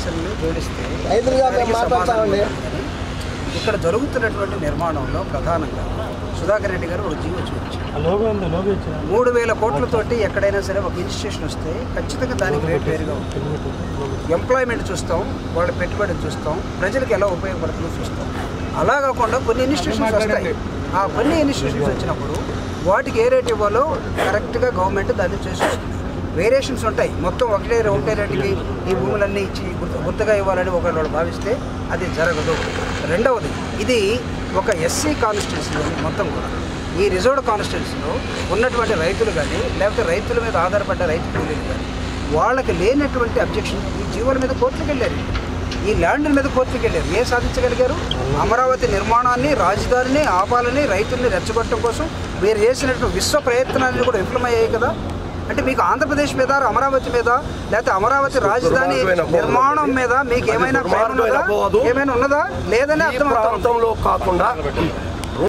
సమస్యలను జోడిస్తే రైతులుగా మేము దానికి సమాధానం మాట్లాడతామండి. ఉండాలి. ఇక్కడ జరుగుతున్నటువంటి నిర్మాణంలో ప్రధానంగా సుధాకర్ రెడ్డి గారు ఒక జీవో చూపించారు మూడు వేల కోట్లతోటి ఎక్కడైనా సరే ఒక ఇన్స్టిట్యూషన్ వస్తే ఖచ్చితంగా దానికి రేట్ వేరుగా ఉంటుంది ఎంప్లాయ్మెంట్ చూస్తాం వాళ్ళ పెట్టుబడిని చూస్తాం ప్రజలకు ఎలా ఉపయోగపడుతుందో చూస్తాం అలా కాకుండా కొన్ని ఇన్స్టిట్యూషన్స్ వస్తాయి ఆ కొన్ని ఇన్స్టిట్యూషన్స్ వచ్చినప్పుడు వాటికి ఏ రేట్ ఇవ్వాలో కరెక్ట్గా గవర్నమెంట్ దాన్ని చేసి వస్తుంది వేరియేషన్స్ ఉంటాయి మొత్తం ఒకటే ఒకటే రేటుకి ఈ భూములన్నీ ఇచ్చి గుర్తు గుర్తుగా ఇవ్వాలని ఒకరు వాళ్ళు భావిస్తే అది జరగదు రెండవది ఇది ఒక ఎస్సీ కాన్స్టిట్యున్సీ మొత్తం కూడా ఈ రిజర్వ్డ్ కాన్స్టిట్యున్సీలో ఉన్నటువంటి రైతులు కానీ లేకపోతే రైతుల మీద ఆధారపడ్డ రైతు కూలీలు కానీ వాళ్ళకి లేనటువంటి అబ్జెక్షన్ ఈ జీవోల మీద కోర్టుకు వెళ్ళారు ఈ ల్యాండ్ మీద కోర్టుకు వెళ్ళారు ఏ సాధించగలిగారు అమరావతి నిర్మాణాన్ని రాజధానిని ఆపాలని రైతుల్ని రెచ్చగొట్టడం కోసం మీరు చేసినటువంటి విశ్వ ప్రయత్నాన్ని కూడా విఫలమయ్యాయి కదా అంటే మీకు ఆంధ్రప్రదేశ్ మీద అమరావతి మీద లేకపోతే అమరావతి రాజధాని నిర్మాణం మీద మీకు ఏమైనా ప్రేమ ఉన్నదా? ఏమైనా ఉన్నదా లేదని ఈ అర్థం ప్రాంతంలో కాకుండా